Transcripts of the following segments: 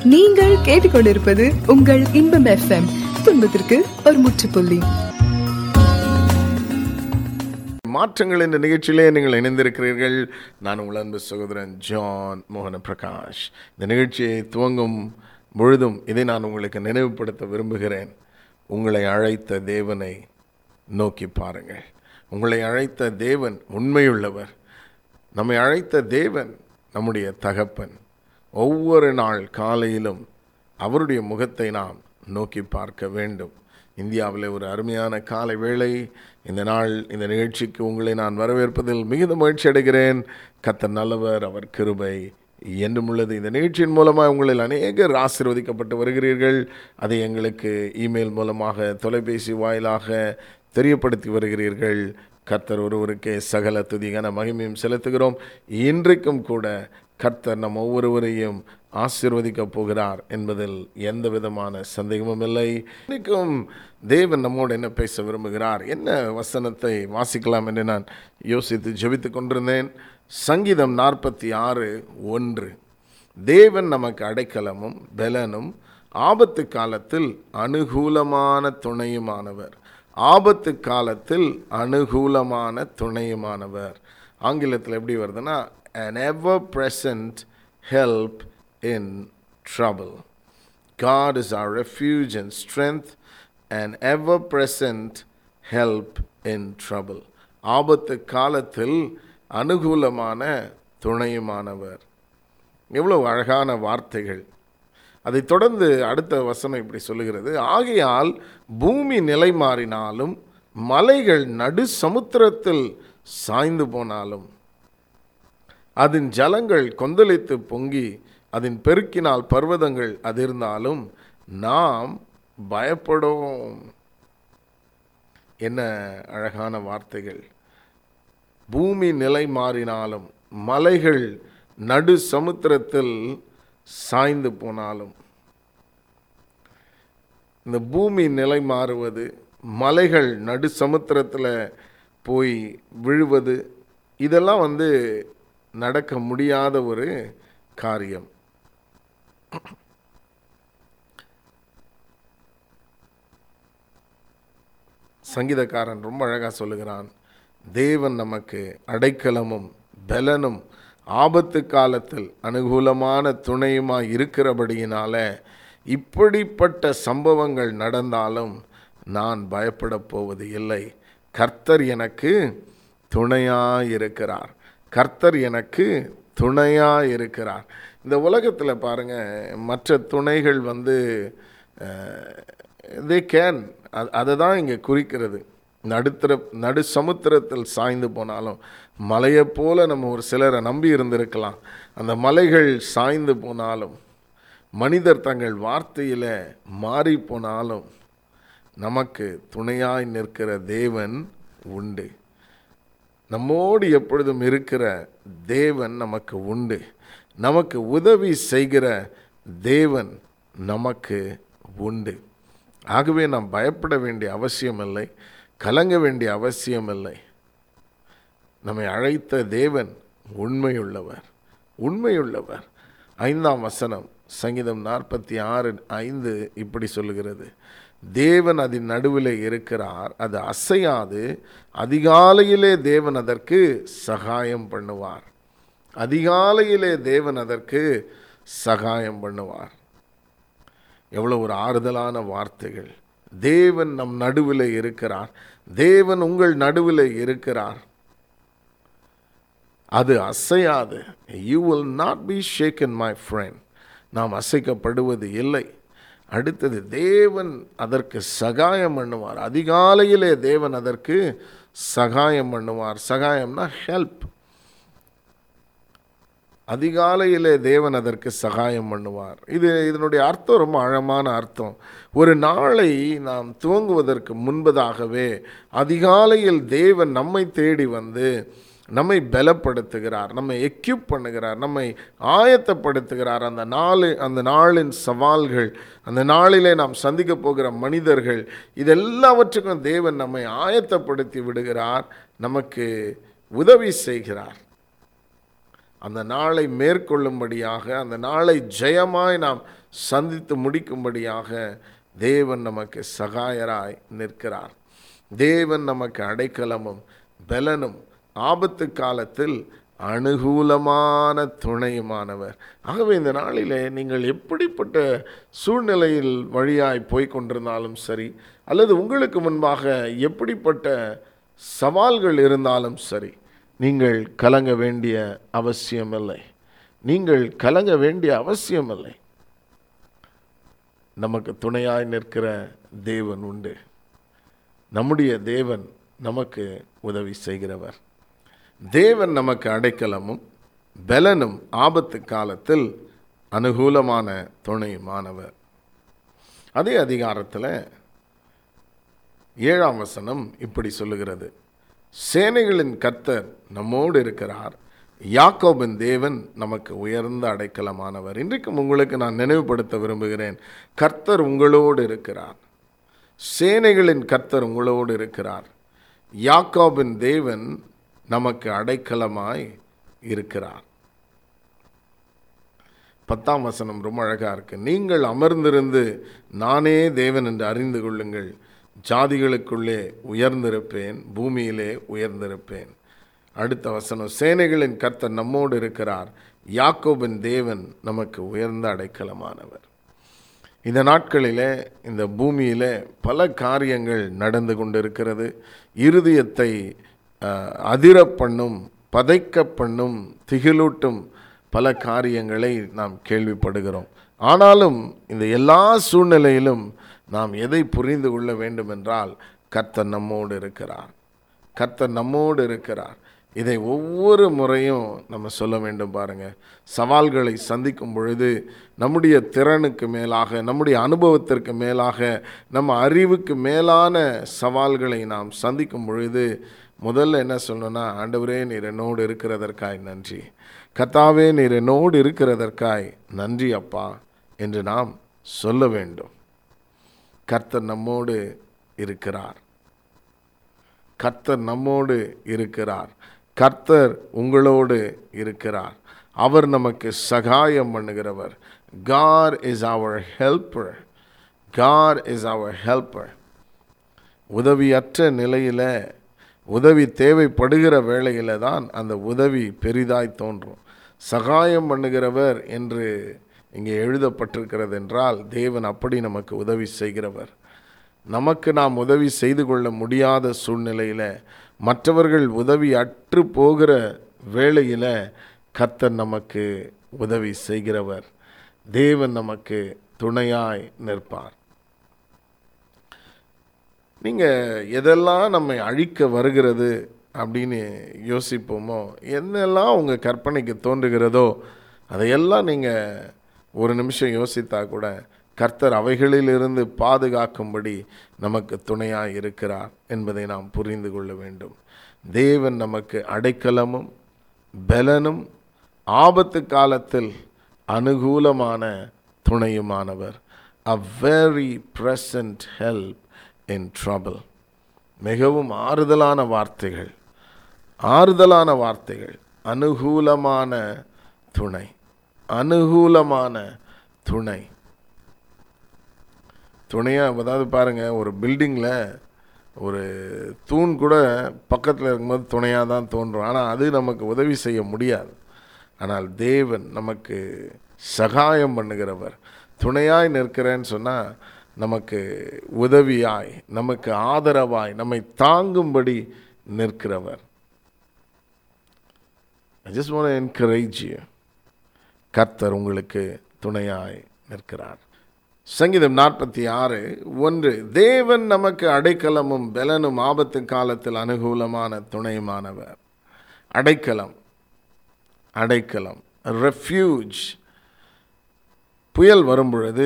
நீங்கள் கேட்டுக்கொண்டிருப்பது உங்கள் இன்பம் எஃப்எம் துன்பத்திற்கு ஒரு முற்றுப்புள்ளி மாற்றங்கள் என்ற நிகழ்ச்சியிலே நீங்கள் இணைந்திருக்கிறீர்கள் நான் உங்கள் அன்பு சகோதரன் ஜான் மோகன பிரகாஷ் இந்த நிகழ்ச்சியை துவங்கும் முழுதும் இதை நான் உங்களுக்கு நினைவுபடுத்த விரும்புகிறேன் உங்களை அழைத்த தேவனை நோக்கி பாருங்கள் உங்களை அழைத்த தேவன் உண்மையுள்ளவர் நம்மை அழைத்த தேவன் நம்முடைய தகப்பன் ஒவ்வொரு நாள் காலையிலும் அவருடைய முகத்தை நாம் நோக்கி பார்க்க வேண்டும் இந்தியாவில் ஒரு அருமையான காலை வேளை இந்த நாள் இந்த நிகழ்ச்சிக்கு உங்களை நான் வரவேற்பதில் மிகுந்த மகிழ்ச்சி அடைகிறேன் கத்தர் நல்லவர் அவர் கிருபை என்றும் உள்ளது இந்த நிகழ்ச்சியின் மூலமாக உங்களில் அநேகர் ஆசீர்வதிக்கப்பட்டு வருகிறீர்கள் அதை எங்களுக்கு இமெயில் மூலமாக தொலைபேசி வாயிலாக தெரியப்படுத்தி வருகிறீர்கள் கர்த்தர் ஒருவருக்கே சகல துதிகான மகிமையும் செலுத்துகிறோம் இன்றைக்கும் கூட கர்த்தர் நம் ஒவ்வொருவரையும் ஆசீர்வதிக்கப் போகிறார் என்பதில் எந்த விதமான சந்தேகமும் இல்லை இன்றைக்கும் தேவன் நம்மோடு என்ன பேச விரும்புகிறார் என்ன வசனத்தை வாசிக்கலாம் என்று நான் யோசித்து ஜெபித்து கொண்டிருந்தேன் சங்கீதம் நாற்பத்தி ஆறு ஒன்று தேவன் நமக்கு அடைக்கலமும் பலனும் ஆபத்து காலத்தில் அனுகூலமான துணையுமானவர் ஆபத்து காலத்தில் அனுகூலமான துணையுமானவர் ஆங்கிலத்தில் எப்படி வருதுன்னா an ever present help in trouble. God is our refuge and strength, and ever present help in trouble. ஆபத்து காலத்தில் அனுகூலமான துணையுமானவர் எவ்வளவு அழகான வார்த்தைகள் அதைத் தொடர்ந்து அடுத்த வசனம் இப்படி சொல்லுகிறது ஆகையால் பூமி நிலை மாறினாலும் மலைகள் நடு சமுத்திரத்தில் சாய்ந்து போனாலும் அதன் ஜலங்கள் கொந்தளித்து பொங்கி அதன் பெருக்கினால் பர்வதங்கள் அதிர்ந்தாலும் நாம் பயப்படோம் என்ன அழகான வார்த்தைகள் பூமி நிலை மாறினாலும் மலைகள் நடு சமுத்திரத்தில் சாய்ந்து போனாலும் இந்த பூமி நிலை மாறுவது மலைகள் நடு சமுத்திரத்தில் போய் விழுவது இதெல்லாம் வந்து நடக்க முடியாத ஒரு காரியம் சங்கீதக்காரன் ரொம்ப அழகாக சொல்லுகிறான் தேவன் நமக்கு அடைக்கலமும் பலனும் ஆபத்து காலத்தில் அனுகூலமான துணையுமாய் இருக்கிறபடியினால இப்படிப்பட்ட சம்பவங்கள் நடந்தாலும் நான் பயப்படப் போவது இல்லை கர்த்தர் எனக்கு துணையாக இருக்கிறார் கர்த்தர் எனக்கு துணையாக இருக்கிறார் இந்த உலகத்தில் பாருங்கள் மற்ற துணைகள் வந்து தே கேன் அதை தான் இங்கே குறிக்கிறது நடுத்தர நடு சமுத்திரத்தில் சாய்ந்து போனாலும் மலையை போல நம்ம ஒரு சிலரை நம்பி இருந்திருக்கலாம் அந்த மலைகள் சாய்ந்து போனாலும் மனிதர் தங்கள் வார்த்தையில் மாறி போனாலும் நமக்கு துணையாய் நிற்கிற தேவன் உண்டு நம்மோடு எப்பொழுதும் இருக்கிற தேவன் நமக்கு உண்டு நமக்கு உதவி செய்கிற தேவன் நமக்கு உண்டு ஆகவே நாம் பயப்பட வேண்டிய அவசியமில்லை கலங்க வேண்டிய அவசியமில்லை நம்மை அழைத்த தேவன் உண்மையுள்ளவர் உண்மையுள்ளவர் ஐந்தாம் வசனம் சங்கீதம் நாற்பத்தி ஆறு ஐந்து இப்படி சொல்லுகிறது தேவன் அதன் நடுவில் இருக்கிறார் அது அசையாது அதிகாலையிலே தேவன் அதற்கு சகாயம் பண்ணுவார் அதிகாலையிலே தேவன் அதற்கு சகாயம் பண்ணுவார் எவ்வளோ ஒரு ஆறுதலான வார்த்தைகள் தேவன் நம் நடுவில் இருக்கிறார் தேவன் உங்கள் நடுவில் இருக்கிறார் அது அசையாது you will not be shaken my friend நாம் அசைக்கப்படுவது இல்லை அடுத்தது தேவன் அதற்கு சகாயம் பண்ணுவார் அதிகாலையிலே தேவன் அதற்கு சகாயம் பண்ணுவார் சகாயம்னா ஹெல்ப் அதிகாலையிலே தேவன் அதற்கு சகாயம் பண்ணுவார் இது இதனுடைய அர்த்தம் ரொம்ப ஆழமான அர்த்தம் ஒரு நாளை நாம் துவங்குவதற்கு முன்பதாகவே அதிகாலையில் தேவன் நம்மை தேடி வந்து நம்மை பலப்படுத்துகிறார் நம்மை எக்யூப் பண்ணுகிறார் நம்மை ஆயத்தப்படுத்துகிறார் அந்த நாள் அந்த நாளின் சவால்கள் அந்த நாளிலே நாம் சந்திக்க போகிற மனிதர்கள் இதெல்லாவற்றுக்கும் தேவன் நம்மை ஆயத்தப்படுத்தி விடுகிறார் நமக்கு உதவி செய்கிறார் அந்த நாளை மேற்கொள்ளும்படியாக அந்த நாளை ஜெயமாய் நாம் சந்தித்து முடிக்கும்படியாக தேவன் நமக்கு சகாயராய் நிற்கிறார் தேவன் நமக்கு அடைக்கலமும் பலனும் ஆபத்து காலத்தில் அனுகூலமான துணையுமானவர் ஆகவே இந்த நாளிலே நீங்கள் எப்படிப்பட்ட சூழ்நிலையில் வழியாய் போய் கொண்டிருந்தாலும் சரி அல்லது உங்களுக்கு முன்பாக எப்படிப்பட்ட சவால்கள் இருந்தாலும் சரி நீங்கள் கலங்க வேண்டிய அவசியமில்லை நீங்கள் கலங்க வேண்டிய அவசியமில்லை நமக்கு துணையாய் நிற்கிற தேவன் உண்டு நம்முடைய தேவன் நமக்கு உதவி செய்கிறவர் தேவன் நமக்கு அடைக்கலமும் பலனும் ஆபத்து காலத்தில் அனுகூலமான துணையுமானவர் அதே அதிகாரத்தில் ஏழாம் வசனம் இப்படி சொல்லுகிறது சேனைகளின் கர்த்தர் நம்மோடு இருக்கிறார் யாக்கோபின் தேவன் நமக்கு உயர்ந்த அடைக்கலமானவர் இன்றைக்கும் உங்களுக்கு நான் நினைவுபடுத்த விரும்புகிறேன் கர்த்தர் உங்களோடு இருக்கிறார் சேனைகளின் கர்த்தர் உங்களோடு இருக்கிறார் யாக்கோபின் தேவன் நமக்கு அடைக்கலமாய் இருக்கிறார் பத்தாம் வசனம் ரொம்ப அழகாக இருக்கு நீங்கள் அமர்ந்திருந்து நானே தேவன் என்று அறிந்து கொள்ளுங்கள் ஜாதிகளுக்குள்ளே உயர்ந்திருப்பேன் பூமியிலே உயர்ந்திருப்பேன் அடுத்த வசனம் சேனைகளின் கர்த்தர் நம்மோடு இருக்கிறார் யாக்கோபின் தேவன் நமக்கு உயர்ந்த அடைக்கலமானவர் இந்த நாட்களிலே இந்த பூமியிலே பல காரியங்கள் நடந்து கொண்டிருக்கிறது இருதயத்தை அஹ், அதிர பண்ணும் பதைக்க பண்ணும் திகிலூட்டும் பல காரியங்களை நாம் கேள்விப்படுகிறோம் ஆனாலும் இந்த எல்லா சூழ்நிலையிலும் நாம் எதை புரிந்து கொள்ள வேண்டும் என்றால் கர்த்தர் நம்மோடு இருக்கிறார் கர்த்தர் நம்மோடு இருக்கிறார் இதை ஒவ்வொரு முறையும் நம்ம சொல்ல வேண்டும் பாருங்க சவால்களை சந்திக்கும் பொழுது நம்முடைய திறனுக்கு மேலாக நம்முடைய அனுபவத்திற்கு மேலாக நம்ம அறிவுக்கு மேலான சவால்களை நாம் சந்திக்கும் பொழுது முதல்ல என்ன சொல்லணும்னா ஆண்டவரே நீர் என்னோடு இருக்கிறதற்காய் நன்றி கத்தாவே நீர் என்னோடு இருக்கிறதற்காய் நன்றி அப்பா என்று நாம் சொல்ல வேண்டும் கர்த்தர் நம்மோடு இருக்கிறார் கர்த்தர் நம்மோடு இருக்கிறார் கர்த்தர் உங்களோடு இருக்கிறார் அவர் நமக்கு சகாயம் பண்ணுகிறவர் God is our helper God is our helper உதவியற்ற நிலையில் உதவி தேவைப்படுகிற வேளையில் தான் அந்த உதவி பெரிதாய் தோன்றும் சகாயம் பண்ணுகிறவர் என்று இங்கே எழுதப்பட்டிருக்கிறது என்றால் தேவன் அப்படி நமக்கு உதவி செய்கிறவர் நமக்கு நாம் உதவி செய்து கொள்ள முடியாத சூழ்நிலையில் மற்றவர்கள் உதவி அற்று போகிற வேளையில் கர்த்தர் நமக்கு உதவி செய்கிறவர் தேவன் நமக்கு துணையாய் நிற்பார் நீங்கள் எதெல்லாம் நம்மை அழிக்க வருகிறது அப்படின்னு யோசிப்போமோ என்னெல்லாம் உங்கள் கற்பனைக்கு தோன்றுகிறதோ அதையெல்லாம் நீங்கள் ஒரு நிமிஷம் யோசித்தா கூட கர்த்தர் அவைகளிலிருந்து பாதுகாக்கும்படி நமக்கு துணையாக இருக்கிறார் என்பதை நாம் புரிந்து கொள்ள வேண்டும் தேவன் நமக்கு அடைக்கலமும் பலனும் ஆபத்து காலத்தில் அனுகூலமான துணையுமானவர் a very present help in trouble மிகவும் ஆறுதலான வார்த்தைகள் ஆறுதலான வார்த்தைகள் அனுகூலமான துணை அனுகூலமான துணை துணையாக அதாவது பாருங்கள் ஒரு பில்டிங்கில் ஒரு தூண் கூட பக்கத்தில் இருக்கும்போது துணையாக தான் தோன்றும் ஆனால் அது நமக்கு உதவி செய்ய முடியாது ஆனால் தேவன் நமக்கு சகாயம் பண்ணுகிறவர் துணையாய் நிற்கிறேன்னு சொன்னால் நமக்கு உதவியாய் நமக்கு ஆதரவாய் நம்மை தாங்கும்படி நிற்கிறவர் I just want encourage you கர்த்தர் உங்களுக்கு துணையாய் நிற்கிறார் சங்கீதம் நாற்பத்தி ஆறு ஒன்று தேவன் நமக்கு அடைக்கலமும் பலனும் ஆபத்து காலத்தில் அனுகூலமான துணையுமானவர் அடைக்கலம் அடைக்கலம் ரெஃப்யூஜ் புயல் வரும்பொழுது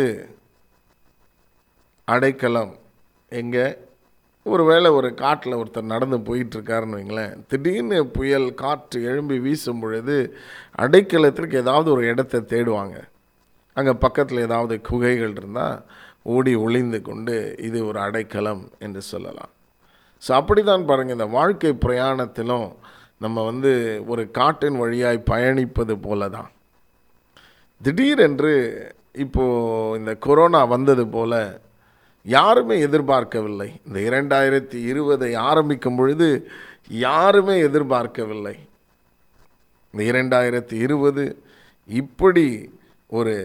அடைக்கலம் எங்கே ஒருவேளை ஒரு காட்டில் ஒருத்தர் நடந்து போயிட்டுருக்காருன்னு வைங்களேன் திடீர்னு புயல் காற்று எழும்பி வீசும் பொழுது அடைக்கலத்திற்கு ஏதாவது ஒரு இடத்தை தேடுவாங்க அங்கே பக்கத்தில் ஏதாவது குகைகள் இருந்தால் ஓடி ஒளிந்து கொண்டு இது ஒரு அடைக்கலம் என்று சொல்லலாம் ஸோ அப்படி தான் பாருங்கள் இந்த வாழ்க்கை பிரயாணத்திலும் நம்ம வந்து ஒரு காட்டின் வழியாய் பயணிப்பது போல தான் திடீரென்று இப்போது இந்த கொரோனா வந்தது போல யாருமே எதிர்பார்க்கவில்லை இந்த இரண்டாயிரத்தி இருபதை ஆரம்பிக்கும் பொழுது யாருமே எதிர்பார்க்கவில்லை இந்த இரண்டாயிரத்தி இருபது இப்படி ஒரு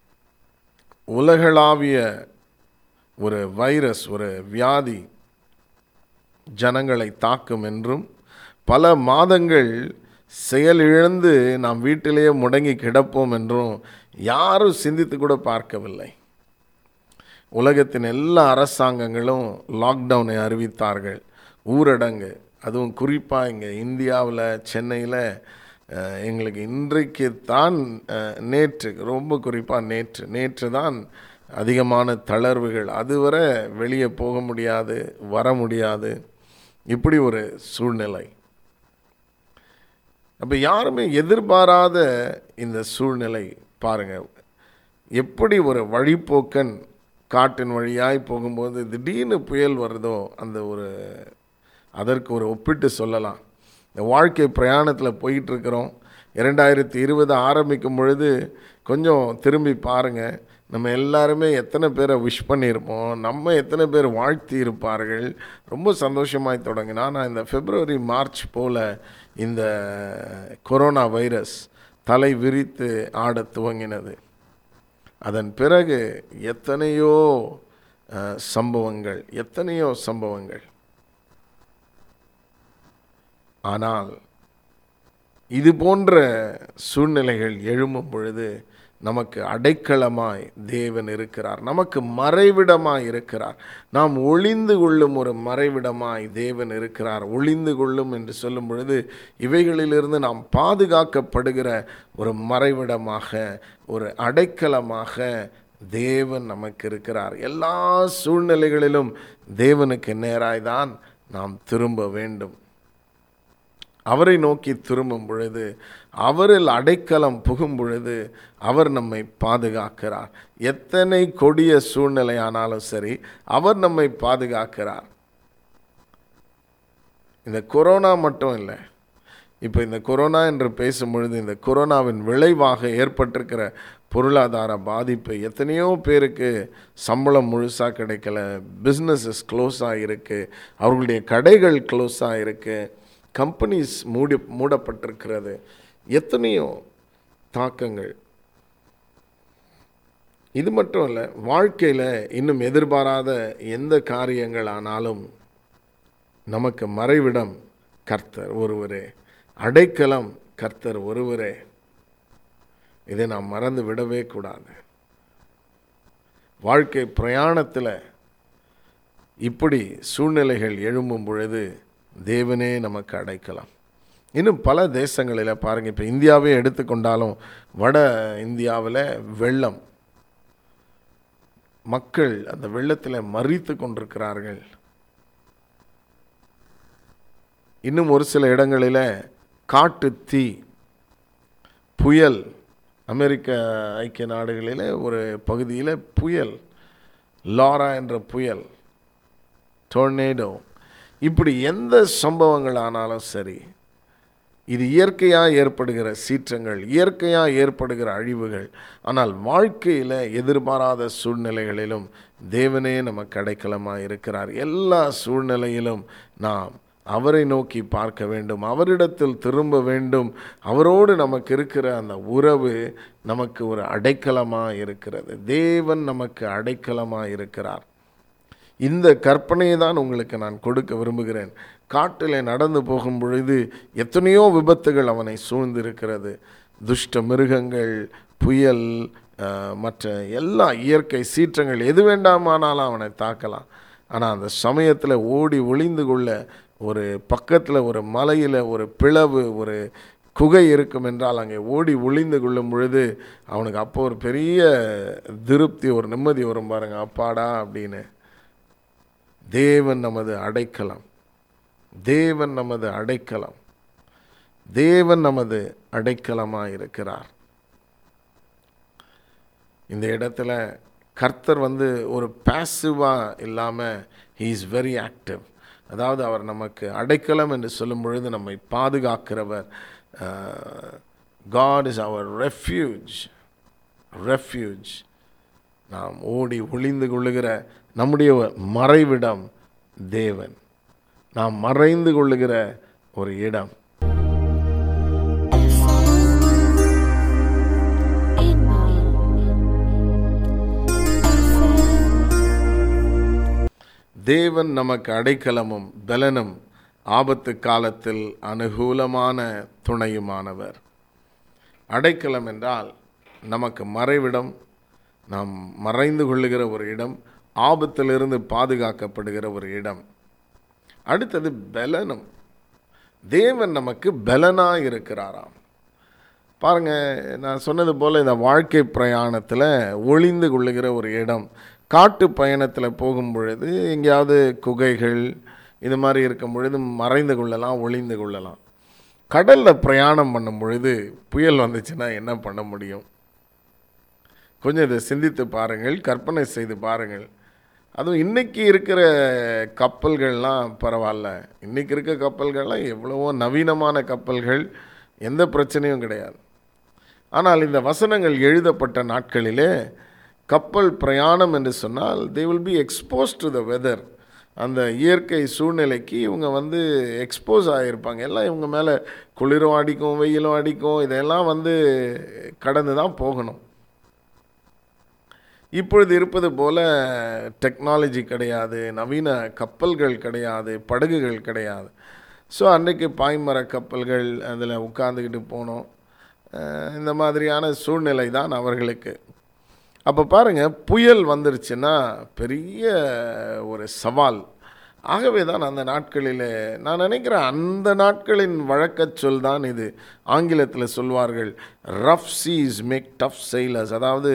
உலகளாவிய ஒரு வைரஸ் ஒரு வியாதி ஜனங்களை தாக்கும் என்றும் பல மாதங்கள் செயலிழந்து நாம் வீட்டிலேயே முடங்கி கிடப்போம் என்றும் யாரும் சிந்தித்து கூட பார்க்கவில்லை உலகத்தின் எல்லா அரசாங்கங்களும் லாக்டவுனை அறிவித்தார்கள் ஊரடங்கு அதுவும் குறிப்பாக இங்கே இந்தியாவில் சென்னையில் அஹ், எங்களுக்கு இன்றைக்கு தான் அஹ், நேற்று ரொம்ப குறிப்பாக நேற்று நேற்று தான் அதிகமான தளர்வுகள் அதுவரை வெளியே போக முடியாது வர முடியாது இப்படி ஒரு சூழ்நிலை அப்போ யாருமே எதிர்பாராத இந்த சூழ்நிலை பாருங்க எப்படி ஒரு வழிப்போக்கன் காட்டின் வழியாய் போகும்போது திடீர்னு புயல் வருதோ அந்த ஒரு அதற்கு ஒரு ஒப்பிட்டு சொல்லலாம் இந்த வாழ்க்கை பிரயாணத்தில் போயிட்டு இருக்கிறோம் இரண்டாயிரத்தி இருபது ஆரம்பிக்கும் பொழுது கொஞ்சம் திரும்பி பாருங்கள் நம்ம எல்லாருமே எத்தனை பேரை விஷ் பண்ணியிருப்போம் நம்ம எத்தனை பேர் வாழ்த்தி இருப்பார்கள் ரொம்ப சந்தோஷமாய் தொடங்கினா நான் இந்த பிப்ரவரி மார்ச் போல் இந்த கொரோனா வைரஸ் தலை விரித்து ஆடத் துவங்கினது அதன் பிறகு எத்தனையோ அஹ், சம்பவங்கள் எத்தனையோ சம்பவங்கள் ஆனால் இது போன்ற சூழ்நிலைகள் எழும்பும் பொழுது நமக்கு அடைக்கலமாய் தேவன் இருக்கிறார் நமக்கு மறைவிடமாய் இருக்கிறார் நாம் ஒளிந்து கொள்ளும் ஒரு மறைவிடமாய் தேவன் இருக்கிறார் ஒளிந்து கொள்ளும் என்று சொல்லும் பொழுது இவைகளிலிருந்து நாம் பாதுகாக்கப்படுகிற ஒரு மறைவிடமாக ஒரு அடைக்கலமாக தேவன் நமக்கு இருக்கிறார் எல்லா சூழ்நிலைகளிலும் தேவனுக்கு நேராய்தான் நாம் திரும்ப வேண்டும் அவரை நோக்கி திரும்பும் பொழுது அவரில் அடைக்கலம் புகும் பொழுது அவர் நம்மை பாதுகாக்கிறார் எத்தனை கொடிய சூழ்நிலையானாலும் சரி அவர் நம்மை பாதுகாக்கிறார் இந்த கொரோனா மட்டும் இல்லை இப்போ இந்த கொரோனா என்று பேசும் பொழுது இந்த கொரோனாவின் விளைவாக ஏற்பட்டிருக்கிற பொருளாதார பாதிப்பு எத்தனையோ பேருக்கு சம்பளம் முழுசாக கிடைக்கல பிஸ்னஸஸ் க்ளோஸாக இருக்குது அவர்களுடைய கடைகள் க்ளோஸாக இருக்குது கம்பெனிஸ் மூடி மூடப்பட்டிருக்கிறது எத்தனையோ தாக்கங்கள் இது மட்டும் இல்லை வாழ்க்கையில் இன்னும் எதிர்பாராத எந்த காரியங்கள் ஆனாலும் நமக்கு மறைவிடம் கர்த்தர் ஒருவரே அடைக்கலம் கர்த்தர் ஒருவரே இதை நாம் மறந்து விடவே கூடாது வாழ்க்கை பிரயாணத்தில் இப்படி சூழ்நிலைகள் எழும்பும் பொழுது தேவனே நமக்கு அடைக்கலாம் இன்னும் பல தேசங்களில் பாருங்கள் இப்போ இந்தியாவே எடுத்துக்கொண்டாலும் வட இந்தியாவில் வெள்ளம் மக்கள் அந்த வெள்ளத்தில் மறித்து கொண்டிருக்கிறார்கள் இன்னும் ஒரு சில இடங்களில் காட்டு தீ புயல் அமெரிக்க ஐக்கிய நாடுகளில் ஒரு பகுதியில் புயல் லாரா என்ற புயல் டொர்னேடோ இப்படி எந்த சம்பவங்கள் ஆனாலும் சரி இது இயற்கையாக ஏற்படுகிற சீற்றங்கள் இயற்கையாக ஏற்படுகிற அழிவுகள் ஆனால் வாழ்க்கையில் எதிர்பாராத சூழ்நிலைகளிலும் தேவனே நமக்கு அடைக்கலமாக இருக்கிறார் எல்லா சூழ்நிலையிலும் நாம் அவரை நோக்கி பார்க்க வேண்டும் அவரிடத்தில் திரும்ப வேண்டும் அவரோடு நமக்கு இருக்கிற அந்த உறவு நமக்கு ஒரு அடைக்கலமாக இருக்கிறது தேவன் நமக்கு அடைக்கலமாக இருக்கிறார் இந்த கற்பனையை தான் உங்களுக்கு நான் கொடுக்க விரும்புகிறேன் காட்டில் நடந்து போகும் பொழுது எத்தனையோ விபத்துகள் அவனை சூழ்ந்திருக்கிறது துஷ்ட மிருகங்கள் புயல் அஹ், மற்ற எல்லா இயற்கை சீற்றங்கள் எது வேண்டாமானாலும் அவனை தாக்கலாம் ஆனால் அந்த சமயத்தில் ஓடி ஒளிந்து கொள்ள ஒரு பக்கத்தில் ஒரு மலையில் ஒரு பிளவு ஒரு குகை இருக்கும் என்றால் அங்கே ஓடி ஒளிந்து கொள்ளும் பொழுது அவனுக்கு அப்போ ஒரு பெரிய திருப்தி ஒரு நிம்மதி வரும் பாருங்க அப்பாடா அப்படின்னு தேவன் நமது அடைக்கலம் தேவன் நமது அடைக்கலம் தேவன் நமது அடைக்கலமாக இருக்கிறார் இந்த இடத்துல கர்த்தர் வந்து ஒரு பேசிவாக இல்லாமல் ஹீ இஸ் வெரி ஆக்டிவ் அதாவது அவர் நமக்கு அடைக்கலம் என்று சொல்லும் பொழுது நம்மை பாதுகாக்கிறவர் God is our refuge refuge நாம் ஓடி ஒளிந்து கொள்ளுகிற நம்முடைய மறைவிடம் தேவன் நாம் மறைந்து கொள்ளுகிற ஒரு இடம் தேவன் நமக்கு அடைக்கலமும் பலனும் ஆபத்து காலத்தில் அனுகூலமான துணையுமானவர் அடைக்கலம் என்றால் நமக்கு மறைவிடம் நாம் மறைந்து கொள்ளுகிற ஒரு இடம் ஆபத்திலிருந்து பாதுகாக்கப்படுகிற ஒரு இடம் அடுத்தது பலனும் தேவன் நமக்கு பலனாக இருக்கிறாராம் பாருங்க நான் சொன்னது போல் இந்த வாழ்க்கை பிரயாணத்தில் ஒளிந்து கொள்ளுகிற ஒரு இடம் காட்டு பயணத்தில் போகும் பொழுது எங்கேயாவது குகைகள் இது மாதிரி இருக்கும் பொழுது மறைந்து கொள்ளலாம் ஒளிந்து கொள்ளலாம் கடலில் பிரயாணம் பண்ணும் பொழுது புயல் வந்துச்சுன்னா என்ன பண்ண முடியும் கொஞ்சம் இதை சிந்தித்து பாருங்கள் கற்பனை செய்து பாருங்கள் அதுவும் இன்றைக்கி இருக்கிற கப்பல்கள்லாம் பரவாயில்ல இன்றைக்கி இருக்க கப்பல்கள்லாம் எவ்வளவோ நவீனமான கப்பல்கள் எந்த பிரச்சனையும் கிடையாது ஆனால் இந்த வசனங்கள் எழுதப்பட்ட நாட்களிலே கப்பல் பிரயாணம் என்று சொன்னால் they will be expose to the weather அந்த இயற்கை சூழ்நிலைக்கு இவங்க வந்து எக்ஸ்போஸ் ஆகியிருப்பாங்க எல்லாம் இவங்க மேலே குளிரும் அடிக்கும் வெயிலும் அடிக்கும் இதெல்லாம் வந்து கடந்து தான் போகணும் இப்பொழுது இருப்பது போல் டெக்னாலஜி கிடையாது நவீன கப்பல்கள் கிடையாது படகுகள் கிடையாது ஸோ அன்றைக்கு பாய்மர கப்பல்கள் அதில் உட்காந்துக்கிட்டு போனோம் இந்த மாதிரியான சூழ்நிலை தான் அவர்களுக்கு அப்போ பாருங்கள் புயல் வந்துருச்சுன்னா பெரிய ஒரு சவால் ஆகவே தான் அந்த நாட்களில் நான் நினைக்கிறேன் அந்த நாட்களின் வழக்கச் சொல் தான் இது ஆங்கிலத்தில் சொல்வார்கள் rough seas make tough sailors அதாவது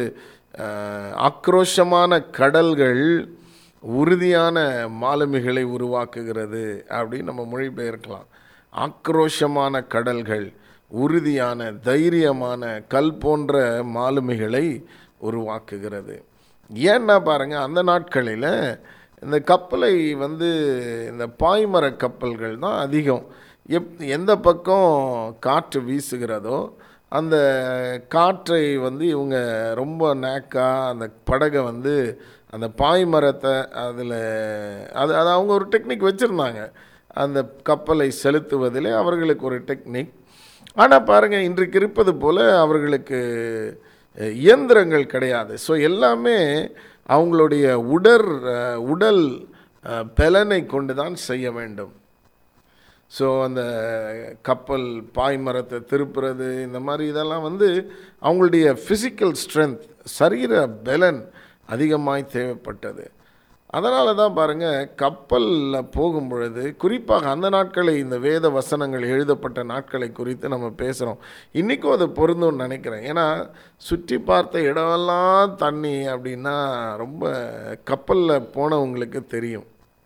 ஆக்ரோஷமான கடல்கள் உறுதியான மாலுமிகளை உருவாக்குகிறது அப்படின்னு நம்ம மொழிபெயர்க்கலாம் ஆக்ரோஷமான கடல்கள் உறுதியான தைரியமான கல் போன்ற மாலுமிகளை உருவாக்குகிறது ஏன்னா பாருங்கள் அந்த நாட்களில் இந்த கப்பலை வந்து இந்த பாய்மர கப்பல்கள் தான் அதிகம் எப் எந்த பக்கம் காற்று வீசுகிறதோ அந்த காற்றை வந்து இவங்க ரொம்ப நேக்காக அந்த படகை வந்து அந்த பாய்மரத்தை அதில் அது அது அவங்க ஒரு டெக்னிக் வச்சுருந்தாங்க அந்த கப்பலை செலுத்துவதில் அவர்களுக்கு ஒரு டெக்னிக் ஆனால் பாருங்கள் இன்றைக்கு இருப்பது போல் அவர்களுக்கு இயந்திரங்கள் கிடையாது ஸோ எல்லாமே அவங்களுடைய உடற் உடல் பலனை கொண்டு தான் செய்ய வேண்டும் ஸோ அந்த கப்பல் பாய்மரத்தை திருப்புறது இந்த மாதிரி இதெல்லாம் வந்து அவங்களுடைய ஃபிசிக்கல் ஸ்ட்ரென்த் சரீர பலன் அதிகமாய் தேவைப்பட்டது அதனால தான் பாருங்கள் கப்பலில் போகும் பொழுது குறிப்பாக அந்த நாட்களை இந்த வேத வசனங்கள் எழுதப்பட்ட நாட்களை குறித்து நம்ம பேசுகிறோம் இன்றைக்கும் அது பொருந்தும்னு நினைக்கிறேன் ஏன்னா சுற்றி பார்த்த இடமெல்லாம் தண்ணி அப்படின்னா ரொம்ப கப்பலில் போனவங்களுக்கு தெரியும்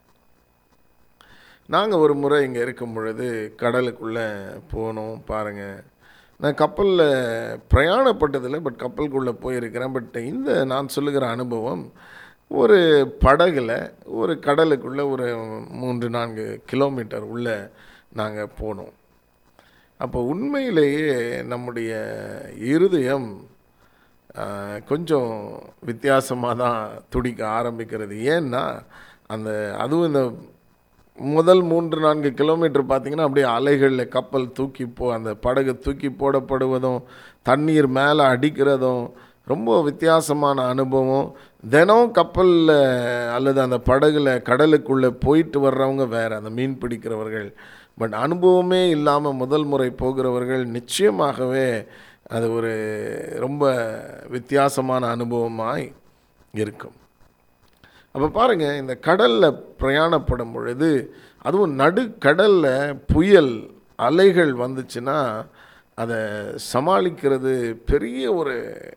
நாங்கள் ஒரு முறை இங்கே இருக்கும் பொழுது கடலுக்குள்ளே போனோம் பாருங்கள் நான் கப்பலில் பிரயாணப்பட்டதில்லை பட் கப்பலுக்குள்ளே போயிருக்கிறேன் பட் இந்த நான் சொல்லுகிற அனுபவம் ஒரு படகுல ஒரு கடலுக்குள்ளே ஒரு மூன்று நான்கு கிலோமீட்டர் உள்ள நாங்கள் போனோம் அப்போ உண்மையிலேயே நம்முடைய இருதயம் கொஞ்சம் வித்தியாசமாக தான் துடிக்க ஆரம்பிக்கிறது ஏன்னா அந்த அதுவும் இந்த முதல் மூன்று நான்கு கிலோமீட்டர் பார்த்திங்கன்னா அப்படியே அலைகளில் கப்பல் தூக்கி போ அந்த படகு தூக்கி போடப்படுவதும் தண்ணீர் மேலே அடிக்கிறதும் ரொம்ப வித்தியாசமான அனுபவம் தினம் கப்பலில் அல்லது அந்த படகுல கடலுக்குள்ளே போயிட்டு வர்றவங்க வேறு அந்த மீன் பிடிக்கிறவர்கள் பட் அனுபவமே இல்லாமல் முதல் முறை போகிறவர்கள் நிச்சயமாகவே அது ஒரு ரொம்ப வித்தியாசமான அனுபவமாய் இருக்கும் அப்போ பாருங்கள் இந்த கடலில் பிரயாணப்படும் பொழுது அதுவும் நடுக்கடலில் புயல் அலைகள் வந்துச்சுன்னா அதை சமாளிக்கிறது பெரிய ஒரு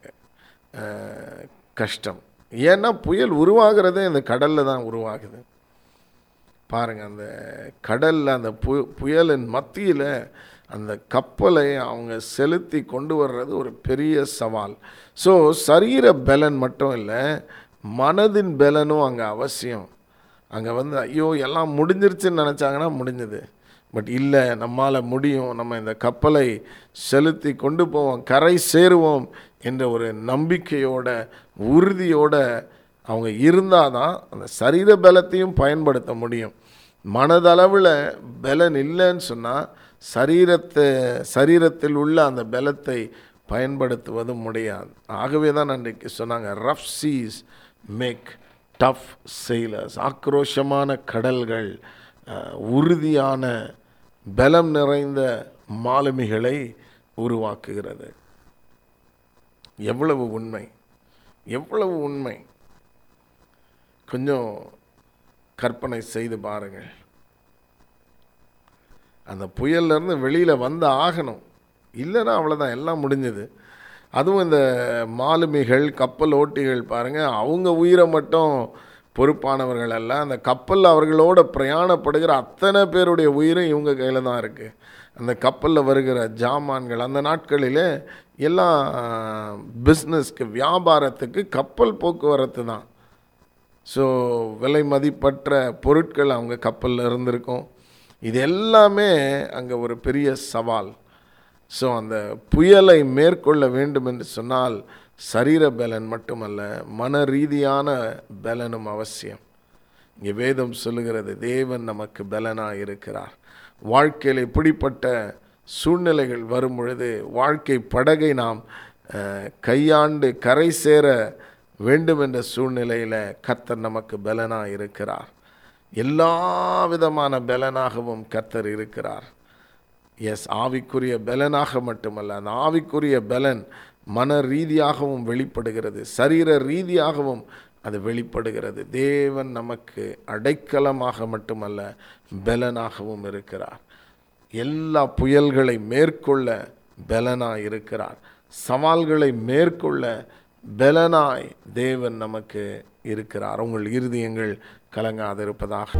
கஷ்டம் ஏன்னா புயல் உருவாகிறதே இந்த கடலில் தான் உருவாகுது பாருங்கள் அந்த கடலில் அந்த பு புயலின் மத்தியில் அந்த கப்பலை அவங்க செலுத்தி கொண்டு வர்றது ஒரு பெரிய சவால் ஸோ சரீர பலன் மட்டும் இல்லை மனதின் பலனும் அங்கே அவசியம் அங்கே வந்து ஐயோ எல்லாம் முடிஞ்சிருச்சுன்னு நினச்சாங்கன்னா முடிஞ்சது பட் இல்லை நம்மால் முடியும் நம்ம இந்த கப்பலை செலுத்தி கொண்டு போவோம் கரை சேருவோம் என்ற ஒரு நம்பிக்கையோட உறுதியோட அவங்க இருந்தால் தான் அந்த சரீர பலத்தையும் பயன்படுத்த முடியும் மனதளவில் பலன் இல்லைன்னு சொன்னால் சரீரத்தை சரீரத்தில் உள்ள அந்த பலத்தை பயன்படுத்துவதும் முடியாது ஆகவே தான் அன்றைக்கு சொன்னாங்க rough seas make tough sailors ஆக்ரோஷமான கடல்கள் அஹ், உறுதியான பலம் நிறைந்த மாலுமிகளை உருவாக்குகிறது எவ்வளவு உண்மை எவ்வளவு உண்மை கொஞ்சம் கற்பனை செய்து பாருங்கள் அந்த புயல்ல இருந்து வெளியில் வந்து ஆகணும் இல்லைன்னா அவ்வளோதான் எல்லாம் முடிஞ்சது அதுவும் இந்த மாலுமிகள் கப்பல் ஓட்டிகள் பாருங்கள் அவங்க உயிரை மட்டும் பொறுப்பானவர்கள் அல்ல அந்த கப்பல் அவர்களோட பிரயாணப்படுகிற அத்தனை பேருடைய உயிரும் இவங்க கையில் தான் இருக்குது அந்த கப்பலில் வருகிற ஜாமான்கள் அந்த நாட்களிலே எல்லாம் பிஸ்னஸ்க்கு வியாபாரத்துக்கு கப்பல் போக்குவரத்து தான் ஸோ விலை மதிப்பற்ற பொருட்கள் அவங்க கப்பலில் இருந்திருக்கும் இது எல்லாமே அங்கே ஒரு பெரிய சவால் ஸோ அந்த புயலை மேற்கொள்ள வேண்டும் என்று சொன்னால் சரீர பலன் மட்டுமல்ல மன ரீதியான பலனும் அவசியம் இங்கே வேதம் சொல்லுகிறது தேவன் நமக்கு பலனாக இருக்கிறார் வாழ்க்கையில் இப்படிப்பட்ட சூழ்நிலைகள் வரும் பொழுது வாழ்க்கை படகை நாம் அஹ், கையாண்டு கரை சேர வேண்டும் என்ற சூழ்நிலையில் கர்த்தர் நமக்கு பலனாக இருக்கிறார் எல்லா விதமான பலனாகவும் கர்த்தர் இருக்கிறார் எஸ் ஆவிக்குரிய பலனாக மட்டுமல்ல அந்த ஆவிக்குரிய பலன் மன ரீதியாகவும் வெளிப்படுகிறது சரீர ரீதியாகவும் அது வெளிப்படுகிறது தேவன் நமக்கு அடைக்கலமாக மட்டுமல்ல பலனாகவும் இருக்கிறார் எல்லா புயல்களை மேற்கொள்ள பலனாய் இருக்கிறார் சவால்களை மேற்கொள்ள பலனாய் தேவன் நமக்கு இருக்கிறார் உங்கள் இருதயங்கள் கலங்காதிருப்பதாக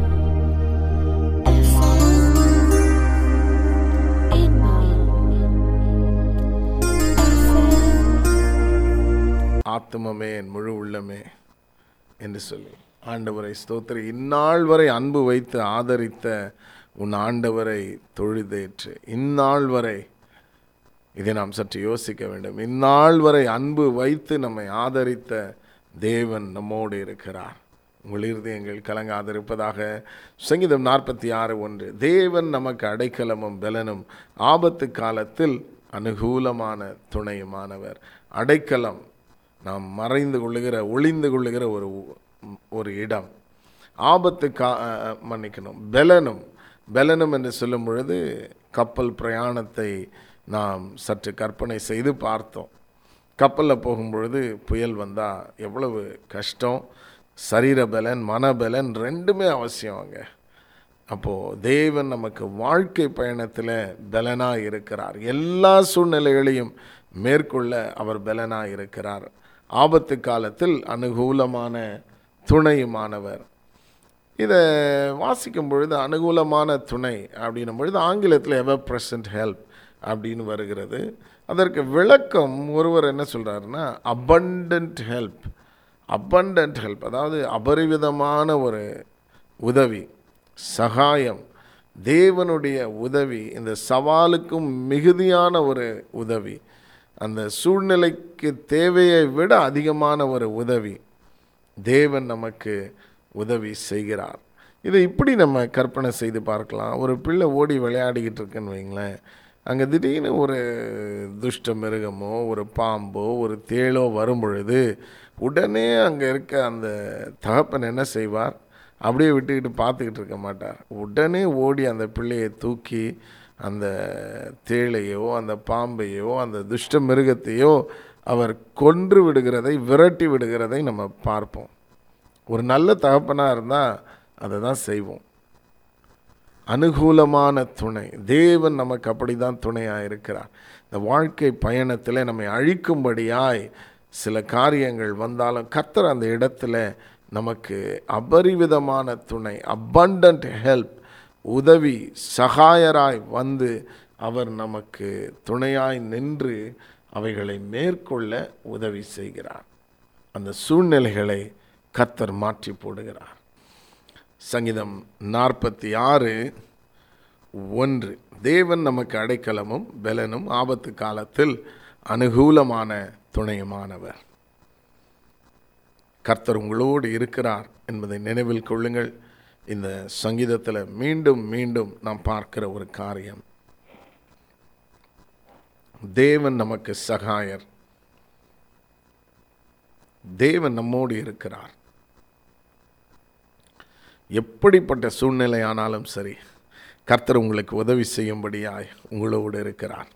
ஆத்துமமே என் முழு உள்ளமே என்று சொல்லி ஆண்டவரை ஸ்தோத்திரி இந்நாள் வரை அன்பு வைத்து ஆதரித்த உன் ஆண்டவரை தொழுதேற்று இந்நாள் வரை இதை நாம் சற்று யோசிக்க வேண்டும் இந்நாள் வரை அன்பு வைத்து நம்மை ஆதரித்த தேவன் நம்மோடு இருக்கிறார் உங்கள் இருதயங்கள் கலங்காதிருப்பதாக சங்கீதம் நாற்பத்தி ஆறு ஒன்று தேவன் நமக்கு அடைக்கலமும் பலனும் ஆபத்து காலத்தில் அனுகூலமான துணையுமானவர் அடைக்கலம் நாம் மறைந்து கொள்ளுகிற ஒளிந்து கொள்ளுகிற ஒரு ஒரு இடம் ஆபத்து கா அஹ், மன்னிக்கணும் பலனும் பலனும் என்று சொல்லும் பொழுது கப்பல் பிரயாணத்தை நாம் சற்று கற்பனை செய்து பார்த்தோம் கப்பலில் போகும்பொழுது புயல் வந்தால் எவ்வளவு கஷ்டம் சரீர பலன் மனபலன் ரெண்டுமே அவசியம் அங்கே அப்போது தேவன் நமக்கு வாழ்க்கை பயணத்தில் பலனாக இருக்கிறார் எல்லா சூழ்நிலைகளையும் மேற்கொள்ள அவர் பலனாக இருக்கிறார் ஆபத்து காலத்தில் அனுகூலமான துணையுமானவர் இதை வாசிக்கும் பொழுது அனுகூலமான துணை அப்படின்னும் பொழுது ஆங்கிலத்தில் எவர் ப்ரெசன்ட் ஹெல்ப் அப்படின்னு வருகிறது அதற்கு விளக்கம் ஒருவர் என்ன சொல்கிறாருன்னா abundant ஹெல்ப் abundant ஹெல்ப் அதாவது அபரிவிதமான ஒரு உதவி சகாயம் தேவனுடைய உதவி இந்த சவாலுக்கும் மிகுதியான ஒரு உதவி அந்த சூழ்நிலைக்கு தேவையை விட அதிகமான ஒரு உதவி தேவன் நமக்கு உதவி செய்கிறார் இதை இப்படி நம்ம கற்பனை செய்து பார்க்கலாம் ஒரு பிள்ளை ஓடி விளையாடிக்கிட்டு இருக்குன்னு வைங்களேன் அங்கே திடீர்னு ஒரு துஷ்ட மிருகமோ ஒரு பாம்போ ஒரு தேளோ வரும் பொழுது உடனே அங்கே இருக்க அந்த தகப்பன் என்ன செய்வார் அப்படியே விட்டுக்கிட்டு பார்த்துக்கிட்டு இருக்க மாட்டார் உடனே ஓடி அந்த பிள்ளையை தூக்கி அந்த தேளையோ அந்த பாம்பையோ அந்த துஷ்ட மிருகத்தையோ அவர் கொன்று விடுகிறதை விரட்டி விடுகிறதை நம்ம பார்ப்போம் ஒரு நல்ல தகப்பனாக இருந்தால் அதை தான் செய்வோம் அனுகூலமான துணை தேவன் நமக்கு அப்படி தான் துணையாக இருக்கிறார் இந்த வாழ்க்கை பயணத்தில் நம்மை அழிக்கும்படியாய் சில காரியங்கள் வந்தாலும் கர்த்தர் அந்த இடத்துல நமக்கு அபரிவிதமான துணை abundant ஹெல்ப் உதவி சகாயராய் வந்து அவர் நமக்கு துணையாய் நின்று அவைகளை மேற்கொள்ள உதவி செய்கிறார் அந்த சூழ்நிலைகளை கர்த்தர் மாற்றி போடுகிறார் சங்கீதம் நாற்பத்தி ஆறு ஒன்று தேவன் நமக்கு அடைக்கலமும் பலனும் ஆபத்து காலத்தில் அனுகூலமான துணையுமானவர் கர்த்தர் உங்களோடு இருக்கிறார் என்பதை நினைவில் கொள்ளுங்கள் இந்த சங்கீதத்தில் மீண்டும் மீண்டும் நாம் பார்க்கிற ஒரு காரியம் தேவன் நமக்கு சகாயர் தேவன் நம்மோடு இருக்கிறார் எப்படிப்பட்ட சூழ்நிலை ஆனாலும் சரி கர்த்தர் உங்களுக்கு உதவி செய்யும்படியாய் உங்களோடு இருக்கிறார்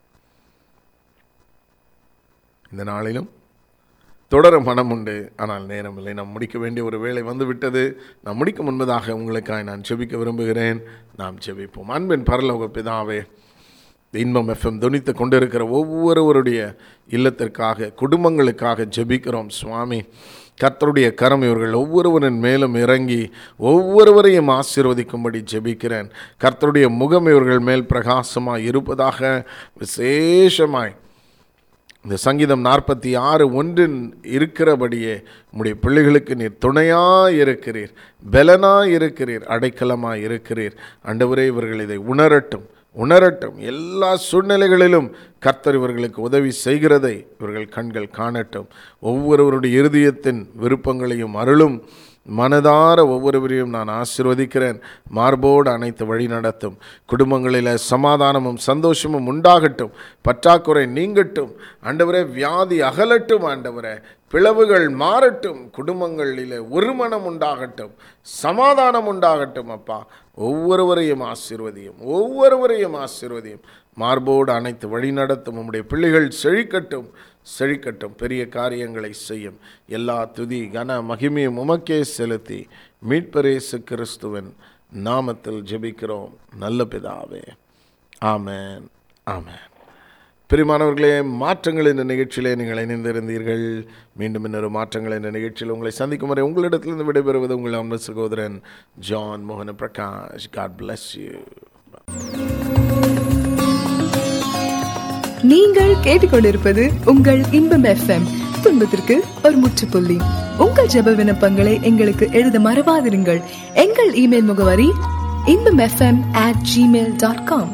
இந்த நாளிலும் தொடர மனம் உண்டு ஆனால் நேரம் இல்லை நாம் முடிக்க வேண்டிய ஒரு வேலை வந்து விட்டது நான் முடிக்க முன்பதாக உங்களுக்காக நான் ஜெபிக்க விரும்புகிறேன் நாம் ஜெபிப்போம் அன்பின் பரலோக பிதாவே இன்பம் எஃப்எம் துணித்து கொண்டிருக்கிற ஒவ்வொருவருடைய இல்லத்திற்காக குடும்பங்களுக்காக ஜெபிக்கிறோம் சுவாமி கர்த்தருடைய கரம் இவர்கள் ஒவ்வொருவரின் மேலும் இறங்கி ஒவ்வொருவரையும் ஆசீர்வதிக்கும்படி ஜெபிக்கிறேன் கர்த்தருடைய முகம் இவர்கள் மேல் பிரகாசமாய் இருப்பதாக விசேஷமாய் இந்த சங்கீதம் நாற்பத்தி ஆறு ஒன்றின் இருக்கிறபடியே உம்முடைய பிள்ளைகளுக்கு நீர் துணையாய் இருக்கிறீர் பலனாய் இருக்கிறீர் அடைக்கலமாய் இருக்கிறீர் ஆண்டவரே இவர்கள் இதை உணரட்டும் உணரட்டும் எல்லா சூழ்நிலைகளிலும் கர்த்தர் இவர்களுக்கு உதவி செய்கிறதை இவர்கள் கண்கள் காணட்டும் ஒவ்வொருவருடைய இருதயத்தின் விருப்பங்களையும் அருளும் மனதார ஒவ்வொருவரையும் நான் ஆசிர்வதிக்கிறேன் மார்போடு அனைத்து வழி நடத்தும் குடும்பங்களில் சமாதானமும் சந்தோஷமும் உண்டாகட்டும் பற்றாக்குறை நீங்கட்டும் ஆண்டவரே வியாதி அகலட்டும் ஆண்டவரே பிளவுகள் மாறட்டும் குடும்பங்களில் ஒரு மனம் உண்டாகட்டும் சமாதானம் உண்டாகட்டும் அப்பா ஒவ்வொருவரையும் ஆசீர்வதியும் ஒவ்வொருவரையும் ஆசீர்வதியும் மார்போடு அனைத்து வழி நடத்தும் உம்முடைய பிள்ளைகள் செழிக்கட்டும் செழிக்கட்டும் பெரிய காரியங்களை செய்யும் எல்லா துதி கன மகிமையும் உமக்கே செலுத்தி மீட்பரேசு கிறிஸ்துவின் நாமத்தில் ஜெபிக்கிறோம் நல்ல பிதாவே ஆமேன் ஆமேன் பிரிமானவர்களே மாற்றங்கள் என்ற நிகழ்ச்சியிலே நீங்கள் இணைந்திருந்தீர்கள் மீண்டும் இன்னொரு மாற்றங்கள் என்ற நிகழ்ச்சியில் உங்களை சந்திக்கும் வரை உங்களிடத்திலிருந்து விடைபெறுவது உங்கள் அன்பு சகோதரன் ஜான் மோகன பிரகாஷ் காட் bless யூ நீங்கள் கேட்டுக்கொண்டிருப்பது உங்கள் இன்பம் எஃப்எம் துன்பத்திற்கு ஒரு முற்றுப்புள்ளி உங்கள் ஜெப விண்ணப்பங்களை எங்களுக்கு எழுத மறவாதிருங்கள் எங்கள் இமெயில் முகவரி Inbam FM at Gmail dot com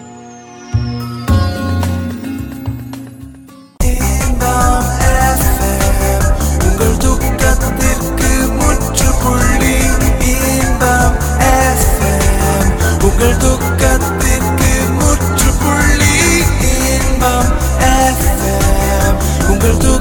உங்கள் துக்கத்திற்கு முற்றுப்புள்ளி இன்பம் FM. உங்கள் துக்கத்திற்கு முற்றுப்புள்ளி இன்பம் FM. உங்கள் துக்க